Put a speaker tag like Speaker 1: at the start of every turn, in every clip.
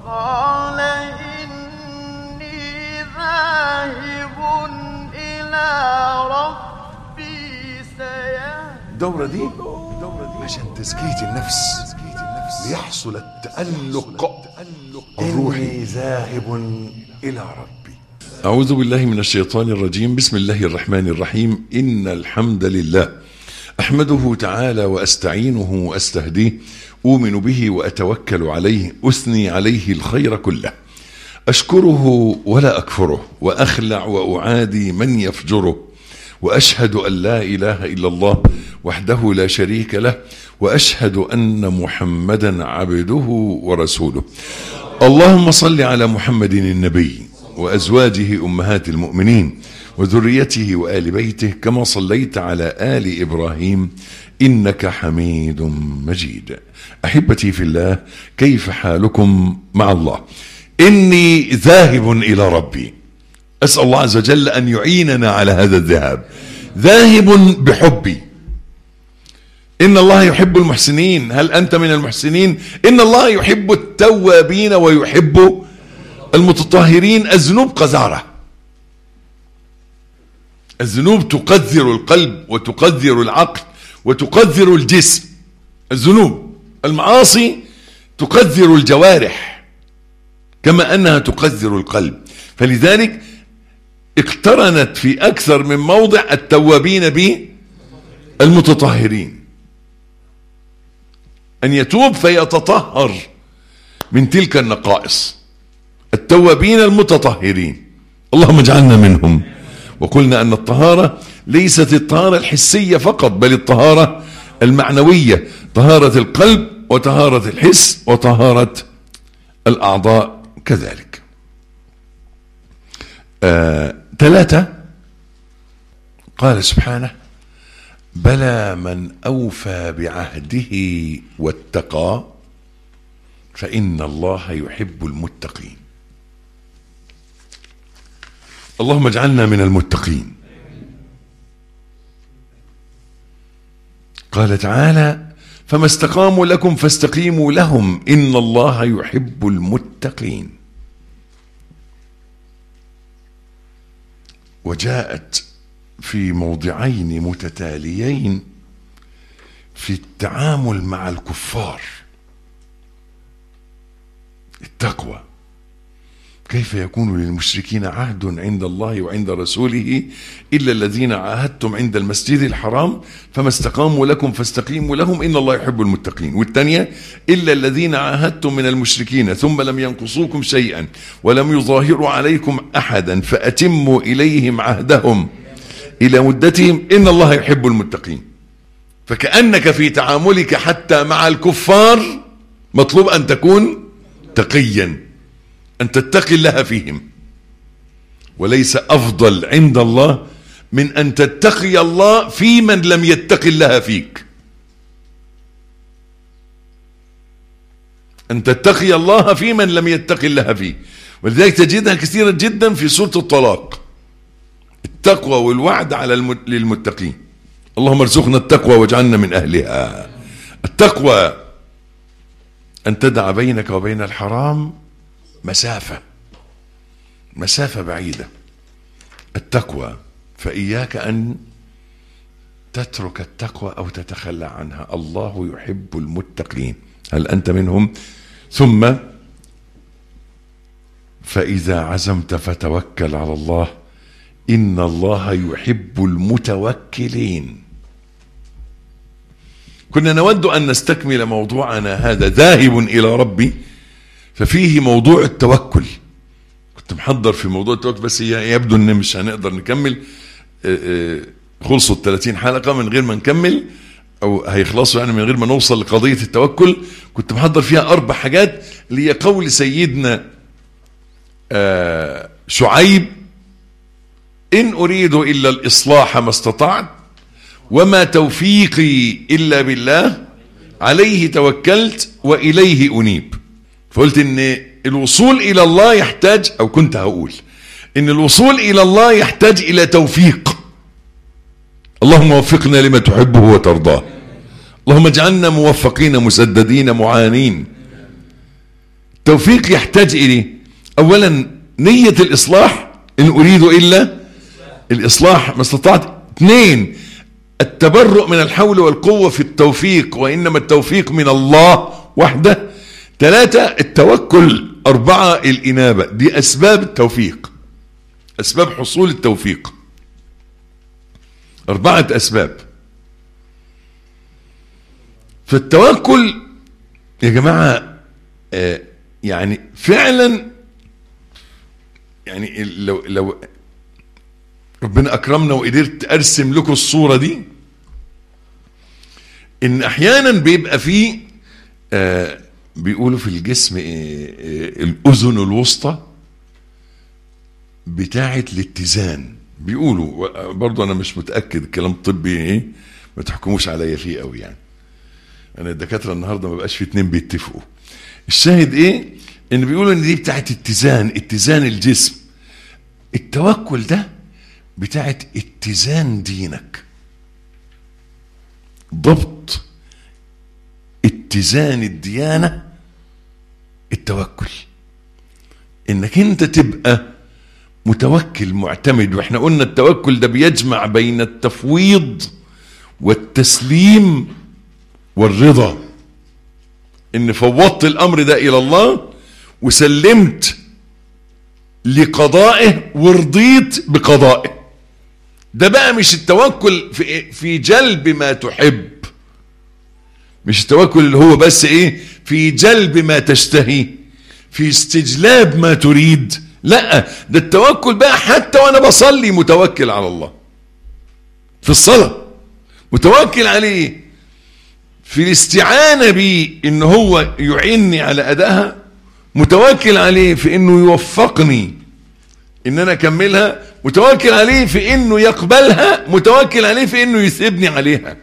Speaker 1: قال إني ذاهب إلى ربي سيهدين
Speaker 2: الدورة دي عشان تزكية النفس ليحصل التألق الروحي ذاهب إلى ربي أعوذ بالله من الشيطان الرجيم بسم الله الرحمن الرحيم إن الحمد لله أحمده تعالى وأستعينه وأستهديه أؤمن به وأتوكل عليه أثني عليه الخير كله أشكره ولا أكفره وأخلع وأعادي من يفجره واشهد ان لا اله الا الله وحده لا شريك له واشهد ان محمدا عبده ورسوله اللهم صل على محمد النبي وازواجه امهات المؤمنين وذريته وال بيته كما صليت على ال ابراهيم انك حميد مجيد احبتي في الله كيف حالكم مع الله اني ذاهب الى ربي أسأل الله عز وجل أن يعيننا على هذا الذهاب ذاهب بحبي إن الله يحب المحسنين هل أنت من المحسنين إن الله يحب التوابين ويحب المتطهرين الذنوب قذارة الذنوب تقذر القلب وتقذر العقل وتقذر الجسم الذنوب المعاصي تقذر الجوارح كما أنها تقذر القلب فلذلك اقترنت في أكثر من موضع التوابين بالمتطهرين أن يتوب فيتطهر من تلك النقائص التوابين المتطهرين اللهم اجعلنا منهم وقلنا أن الطهارة ليست الطهارة الحسية فقط بل الطهارة المعنوية طهارة القلب وطهارة الحس وطهارة الأعضاء كذلك آه ثلاثة قال سبحانه بلى من أوفى بعهده واتقى فإن الله يحب المتقين اللهم اجعلنا من المتقين قال تعالى فما استقاموا لكم فاستقيموا لهم إن الله يحب المتقين وجاءت في موضعين متتاليين في التعامل مع الكفار التقوى كيف يكون للمشركين عهد عند الله وعند رسوله إلا الذين عاهدتم عند المسجد الحرام فما استقاموا لكم فاستقيموا لهم إن الله يحب المتقين والثانية إلا الذين عاهدتم من المشركين ثم لم ينقصوكم شيئا ولم يظاهروا عليكم أحدا فأتموا إليهم عهدهم إلى مدتهم إن الله يحب المتقين فكأنك في تعاملك حتى مع الكفار مطلوب أن تكون تقيا أن تتقي الله فيهم وليس أفضل عند الله من أن تتقي الله في من لم يتقي الله فيك أن تتقي الله في من لم يتقي الله فيك ولذلك تجدها كثيرا جدا في سورة الطلاق التقوى والوعد على الم... للمتقين اللهم ارزقنا التقوى واجعلنا من أهلها التقوى أن تدع بينك وبين الحرام مسافة مسافة بعيدة التقوى فإياك أن تترك التقوى أو تتخلى عنها الله يحب المتقين هل أنت منهم ثم فإذا عزمت فتوكل على الله إن الله يحب المتوكلين كنا نود أن نستكمل موضوعنا هذا ذاهب إلى ربي ففيه موضوع التوكل كنت محضر في موضوع التوكل بس يبدو ان مش هنقدر نكمل خلصوا ال 30 حلقه من غير ما نكمل او هيخلصوا يعني من غير ما نوصل لقضيه التوكل كنت محضر فيها اربع حاجات اللي هي قول سيدنا شعيب ان اريد الا الاصلاح ما استطعت وما توفيقي الا بالله عليه توكلت واليه انيب فقلت ان الوصول الى الله يحتاج او كنت هقول ان الوصول الى الله يحتاج الى توفيق اللهم وفقنا لما تحبه وترضاه اللهم اجعلنا موفقين مسددين معانين التوفيق يحتاج اليه اولا نية الاصلاح ان اريد الا الاصلاح ما استطعت اثنين التبرؤ من الحول والقوة في التوفيق وانما التوفيق من الله وحده ثلاثة التوكل اربعة الانابة دي اسباب التوفيق اسباب حصول التوفيق اربعة اسباب فالتوكل يا جماعة آه يعني فعلا يعني لو لو ربنا اكرمنا وقدرت ارسم لكم الصوره دي ان احيانا بيبقى فيه آه بيقولوا في الجسم آه آه الاذن الوسطى بتاعه الاتزان بيقولوا برضو انا مش متاكد الكلام الطبي ايه ما تحكموش عليا فيه قوي يعني انا الدكاتره النهارده ما بقاش في اتنين بيتفقوا الشاهد ايه ان بيقولوا ان دي بتاعت اتزان اتزان الجسم التوكل ده بتاعت اتزان دينك ضبط اتزان الديانة التوكل انك انت تبقى متوكل معتمد واحنا قلنا التوكل ده بيجمع بين التفويض والتسليم والرضا ان فوضت الامر ده الى الله وسلمت لقضائه ورضيت بقضائه ده بقى مش التوكل في, في جلب ما تحب مش التوكل اللي هو بس ايه في جلب ما تشتهي في استجلاب ما تريد لا ده التوكل بقى حتى وانا بصلي متوكل على الله في الصلاة متوكل عليه في الاستعانة بيه ان هو يعني على ادائها متوكل عليه في انه يوفقني ان انا اكملها متوكل عليه في انه يقبلها متوكل عليه في انه يثبني عليها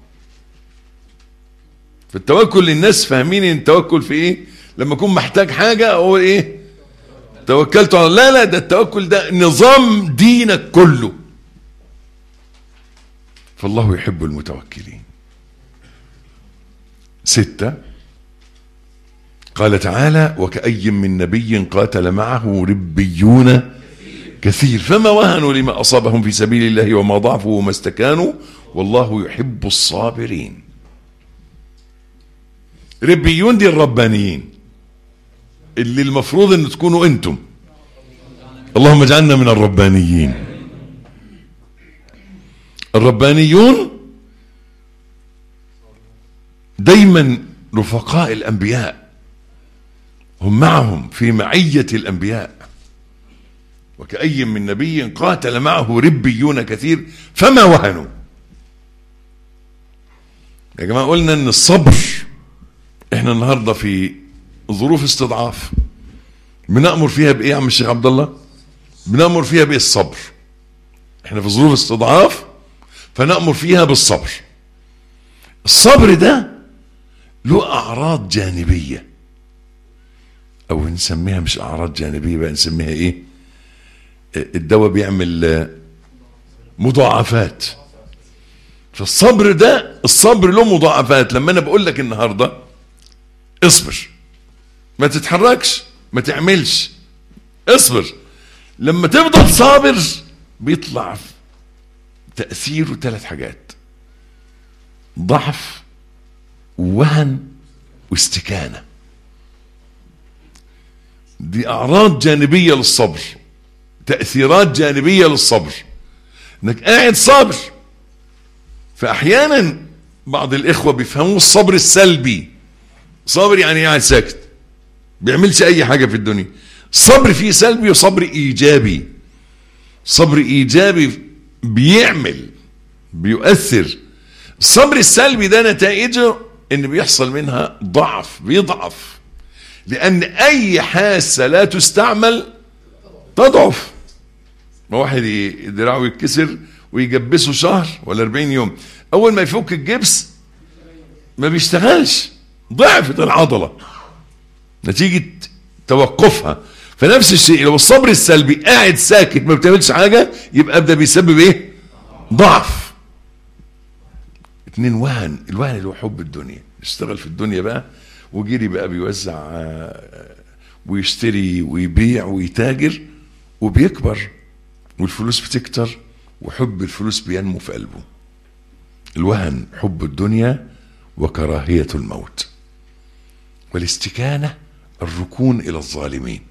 Speaker 2: فالتوكل للناس فاهمين ان التوكل في ايه لما اكون محتاج حاجة اقول ايه توكلت على لا لا ده التوكل ده نظام دينك كله فالله يحب المتوكلين ستة قال تعالى وكأي من نبي قاتل معه ربيون كثير فما وهنوا لما أصابهم في سبيل الله وما ضعفوا وما استكانوا والله يحب الصابرين ربيون دي الربانيين اللي المفروض ان تكونوا انتم اللهم اجعلنا من الربانيين الربانيون دايما رفقاء الانبياء هم معهم في معية الانبياء وكأي من نبي قاتل معه ربيون كثير فما وهنوا يا جماعة قلنا ان الصبر احنا النهاردة في ظروف استضعاف بنأمر فيها بايه يا عم الشيخ عبد الله بنأمر فيها بايه الصبر احنا في ظروف استضعاف فنأمر فيها بالصبر الصبر ده له اعراض جانبية او نسميها مش اعراض جانبية بقى نسميها ايه الدواء بيعمل مضاعفات فالصبر ده الصبر له مضاعفات لما انا بقول لك النهارده اصبر ما تتحركش ما تعملش اصبر لما تفضل صابر بيطلع تأثيره ثلاث حاجات ضعف ووهن واستكانة دي أعراض جانبية للصبر تأثيرات جانبية للصبر انك قاعد صابر فأحيانا بعض الإخوة بيفهموا الصبر السلبي صابر يعني قاعد ساكت بيعملش أي حاجة في الدنيا صبر فيه سلبي وصبر إيجابي صبر إيجابي بيعمل بيؤثر الصبر السلبي ده نتائجه ان بيحصل منها ضعف بيضعف لان اي حاسة لا تستعمل تضعف ما واحد دراعه يتكسر ويجبسه شهر ولا 40 يوم اول ما يفك الجبس ما بيشتغلش ضعفت العضلة نتيجة توقفها فنفس الشيء لو الصبر السلبي قاعد ساكت ما بتعملش حاجة يبقى ده بيسبب ايه ضعف اتنين وهن الوهن اللي هو حب الدنيا اشتغل في الدنيا بقى وجري بقى بيوزع ويشتري ويبيع ويتاجر وبيكبر والفلوس بتكتر وحب الفلوس بينمو في قلبه الوهن حب الدنيا وكراهية الموت والاستكانة الركون إلى الظالمين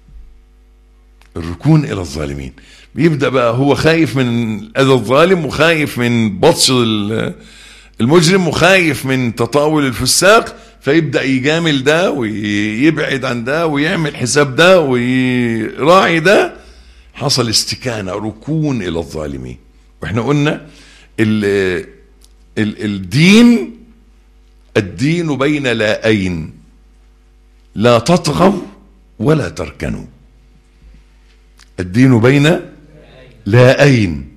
Speaker 2: الركون إلى الظالمين بيبدأ بقى هو خايف من أذى الظالم وخايف من بطش المجرم وخايف من تطاول الفساق فيبدأ يجامل ده ويبعد عن ده ويعمل حساب ده ويراعي ده حصل استكانة ركون إلى الظالمين واحنا قلنا ال ال الدين الدين بين لاءين لا تطغوا ولا تركنوا الدين بين لاءين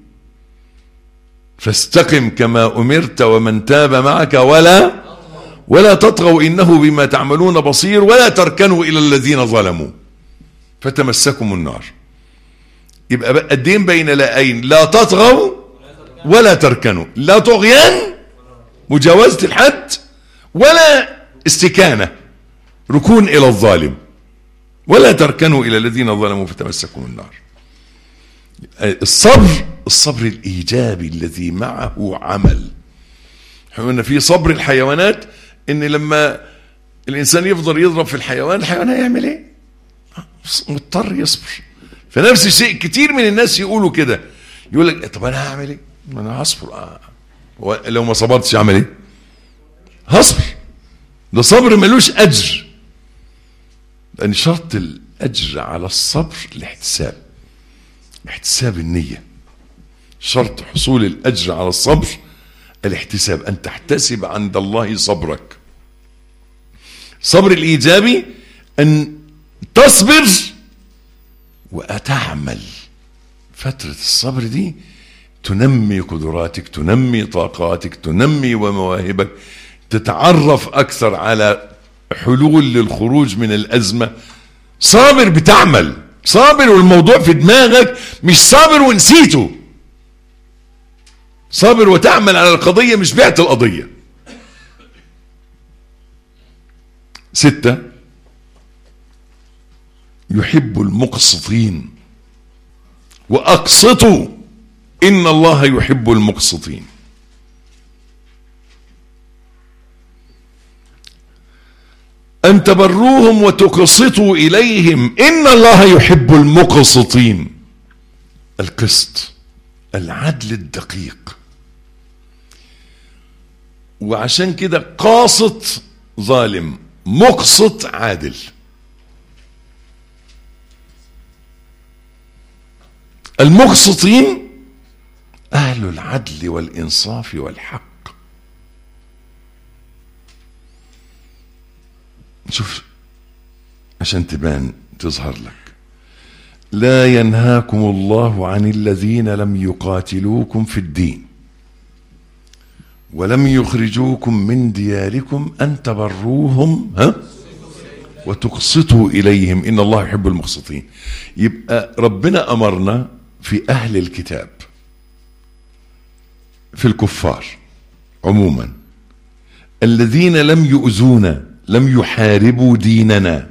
Speaker 2: فاستقم كما أمرت ومن تاب معك ولا ولا تطغوا إنه بما تعملون بصير ولا تركنوا إلى الذين ظلموا فتمسكم النار يبقى الدين بين لاءين لا تطغوا ولا تركنوا لا طغيان مجاوزة الحد ولا استكانة ركون إلى الظالم ولا تركنوا إلى الذين ظلموا فتمسكوا النار الصبر الصبر الإيجابي الذي معه عمل احنا قلنا في صبر الحيوانات ان لما الانسان يفضل يضرب في الحيوان الحيوان هيعمل ايه مضطر يصبر فنفس الشيء كتير من الناس يقولوا كده يقول لك طب انا هعمل ايه ما انا هصبر آه. لو ما صبرتش اعمل ايه هصبر ده صبر ملوش اجر لان شرط الاجر على الصبر الاحتساب احتساب النيه شرط حصول الاجر على الصبر الاحتساب ان تحتسب عند الله صبرك الصبر الايجابي ان تصبر واتعمل فتره الصبر دي تنمي قدراتك تنمي طاقاتك تنمي ومواهبك تتعرف اكثر على حلول للخروج من الازمه صابر بتعمل صابر والموضوع في دماغك مش صابر ونسيته صابر وتعمل على القضيه مش بعت القضيه ستة يحب المقسطين وأقسطوا إن الله يحب المقسطين أن تبروهم وتقسطوا إليهم إن الله يحب المقسطين القسط العدل الدقيق وعشان كده قاسط ظالم مقسط عادل المقسطين أهل العدل والإنصاف والحق شوف عشان تبان تظهر لك لا ينهاكم الله عن الذين لم يقاتلوكم في الدين ولم يخرجوكم من دياركم أن تبروهم ها وتقسطوا إليهم إن الله يحب المقسطين يبقى ربنا أمرنا في أهل الكتاب في الكفار عموما الذين لم يؤذونا لم يحاربوا ديننا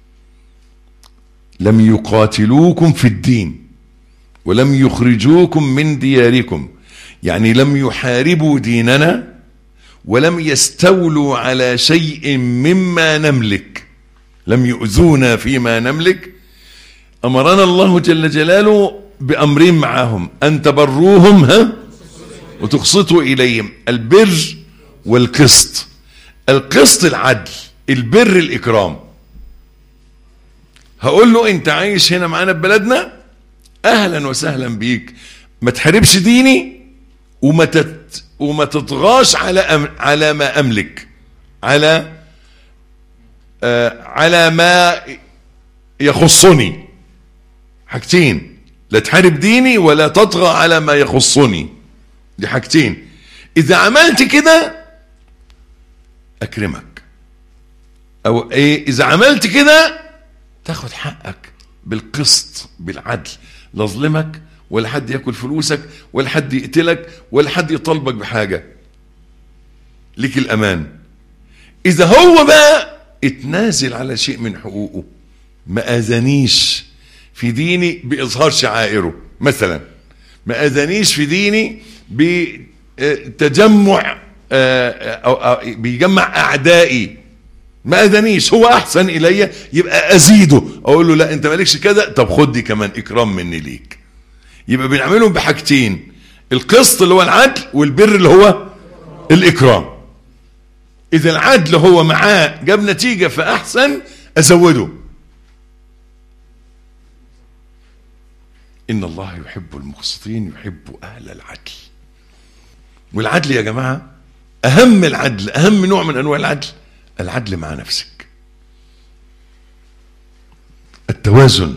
Speaker 2: لم يقاتلوكم في الدين ولم يخرجوكم من دياركم يعني لم يحاربوا ديننا ولم يستولوا على شيء مما نملك لم يؤذونا فيما نملك امرنا الله جل جلاله بامرين معهم ان تبروهم ها وتقسطوا اليهم البر والقسط القسط العدل البر الاكرام هقول له انت عايش هنا معانا في بلدنا اهلا وسهلا بيك ما تحاربش ديني وما تت وما تطغاش على أم على ما املك على آه على ما يخصني حاجتين لا تحارب ديني ولا تطغى على ما يخصني دي حاجتين اذا عملت كده اكرمك او ايه اذا عملت كده تاخد حقك بالقسط بالعدل لا اظلمك ولا حد ياكل فلوسك ولا حد يقتلك ولا حد يطالبك بحاجه ليك الامان اذا هو بقى اتنازل على شيء من حقوقه ما اذانيش في ديني باظهار شعائره مثلا ما اذانيش في ديني بتجمع أو أو بيجمع اعدائي ما اذانيش هو احسن الي يبقى ازيده اقول له لا انت مالكش كده طب خد دي كمان اكرام مني ليك يبقى بنعملهم بحاجتين القسط اللي هو العدل والبر اللي هو الاكرام اذا العدل هو معاه جاب نتيجه فاحسن ازوده ان الله يحب المقسطين يحب اهل العدل والعدل يا جماعه اهم العدل اهم نوع من انواع العدل العدل مع نفسك التوازن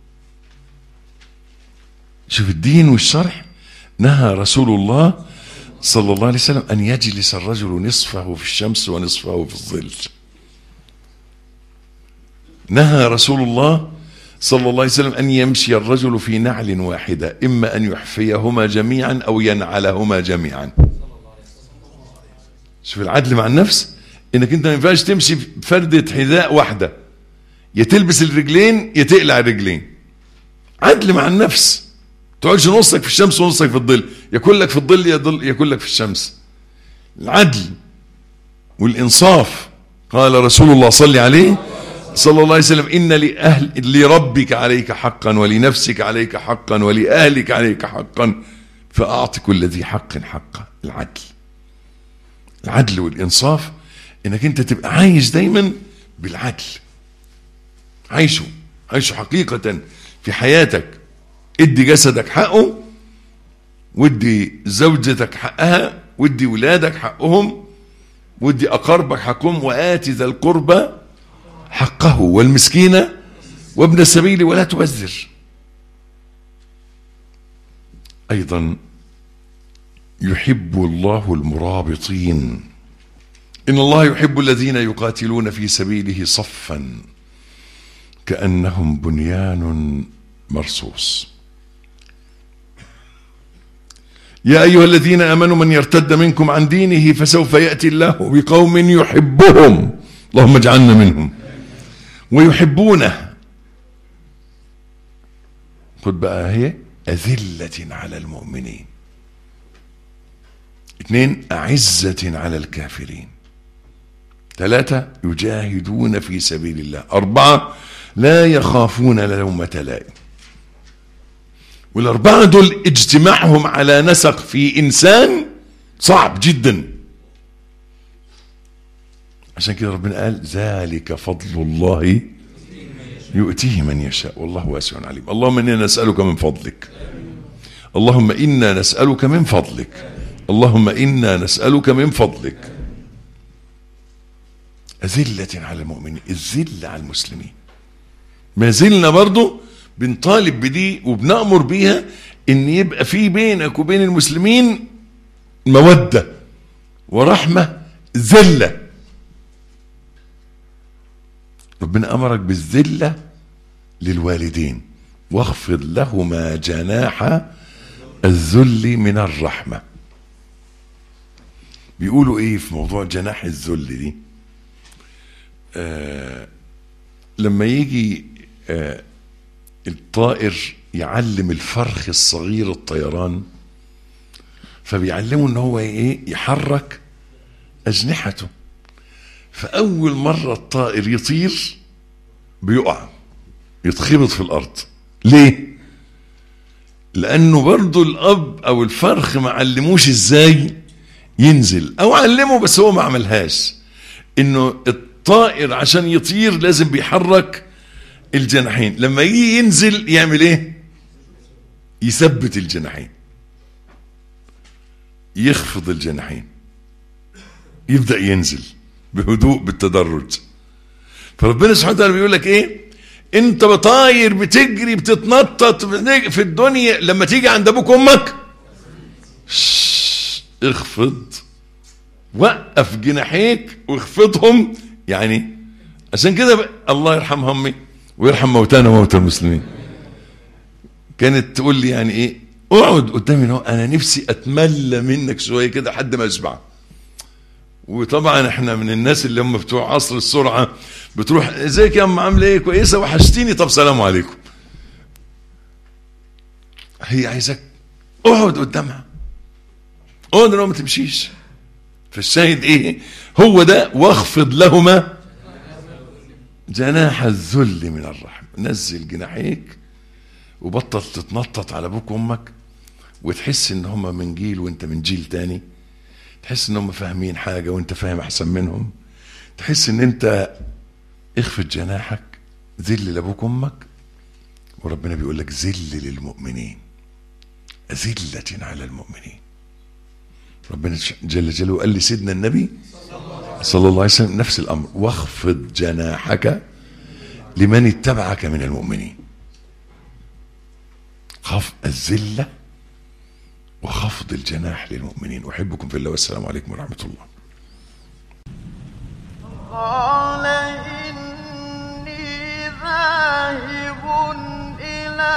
Speaker 2: شوف الدين والشرح نهى رسول الله صلى الله عليه وسلم أن يجلس الرجل نصفه في الشمس ونصفه في الظل نهى رسول الله صلى الله عليه وسلم أن يمشي الرجل في نعل واحدة إما أن يحفيهما جميعا أو ينعلهما جميعا شوف العدل مع النفس انك انت ما ينفعش تمشي بفردة حذاء واحدة يا تلبس الرجلين يا تقلع الرجلين عدل مع النفس تقعدش نصك في الشمس ونصك في الظل يكون لك في الظل يكون لك في الشمس العدل والإنصاف قال رسول الله صلى عليه صلى الله عليه وسلم إن لأهل لربك عليك حقا ولنفسك عليك حقا ولأهلك عليك حقا فأعط كل ذي حق حقه العدل العدل والإنصاف إنك أنت تبقى عايش دايما بالعدل عايشه عايشه حقيقة في حياتك ادي جسدك حقه وادي زوجتك حقها وادي ولادك حقهم وادي اقاربك حقهم واتي ذا القربى حقه والمسكين وابن السبيل ولا تبذر ايضا يحب الله المرابطين ان الله يحب الذين يقاتلون في سبيله صفا كانهم بنيان مرصوص يا أيها الذين آمنوا من يرتد منكم عن دينه فسوف يأتي الله بقوم يحبهم اللهم اجعلنا منهم ويحبونه خد بقى هي أذلة على المؤمنين اثنين أعزة على الكافرين ثلاثة يجاهدون في سبيل الله أربعة لا يخافون لومة لائم والأربعة دول اجتماعهم على نسق في إنسان صعب جدا عشان كده ربنا قال ذلك فضل الله يؤتيه من يشاء والله واسع عليم اللهم إنا نسألك من فضلك اللهم إنا نسألك من فضلك اللهم إنا نسألك من فضلك أذلة على المؤمنين الذل على المسلمين ما زلنا برضو بنطالب بدي وبنأمر بيها ان يبقى في بينك وبين المسلمين مودة ورحمة ذلة ربنا أمرك بالذلة للوالدين واخفض لهما جناح الذل من الرحمة بيقولوا ايه في موضوع جناح الذل دي آه لما يجي آه الطائر يعلم الفرخ الصغير الطيران فبيعلمه ان هو ايه يحرك اجنحته فاول مره الطائر يطير بيقع يتخبط في الارض ليه لانه برضو الاب او الفرخ ما علموش ازاي ينزل او علمه بس هو ما عملهاش انه الطائر عشان يطير لازم بيحرك الجناحين لما يجي ينزل يعمل ايه يثبت الجناحين يخفض الجناحين يبدا ينزل بهدوء بالتدرج فربنا سبحانه وتعالى بيقول لك ايه انت بطاير بتجري بتتنطط في الدنيا لما تيجي عند ابوك امك اخفض وقف جناحيك واخفضهم يعني عشان كده الله يرحم امي ويرحم موتانا وموتى المسلمين كانت تقول لي يعني ايه اقعد قدامي اهو انا نفسي اتملى منك شويه كده لحد ما اشبع وطبعا احنا من الناس اللي هم بتوع عصر السرعه بتروح ازيك يا ام عامله ايه كويسه وحشتيني طب سلام عليكم هي عايزك اقعد قدامها اقعد لو ما تمشيش فالشاهد ايه هو ده واخفض لهما جناح الذل من الرحم نزل جناحيك وبطل تتنطط على ابوك وامك وتحس ان هم من جيل وانت من جيل تاني تحس ان هم فاهمين حاجه وانت فاهم احسن منهم تحس ان انت اخفض جناحك ذل لابوك وامك وربنا بيقول لك ذل للمؤمنين أذلة على المؤمنين ربنا جل جلاله قال لسيدنا النبي صلى الله عليه وسلم نفس الأمر واخفض جناحك لمن اتبعك من المؤمنين خف الذلة وخفض الجناح للمؤمنين أحبكم في الله والسلام عليكم ورحمة الله
Speaker 1: قال إني ذاهب إلى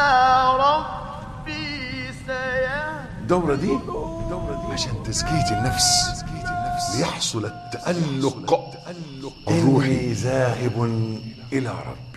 Speaker 1: ربي سيهدين
Speaker 2: الدورة دي عشان تزكية النفس ليحصل التألق الروحي ذاهب إلى ربي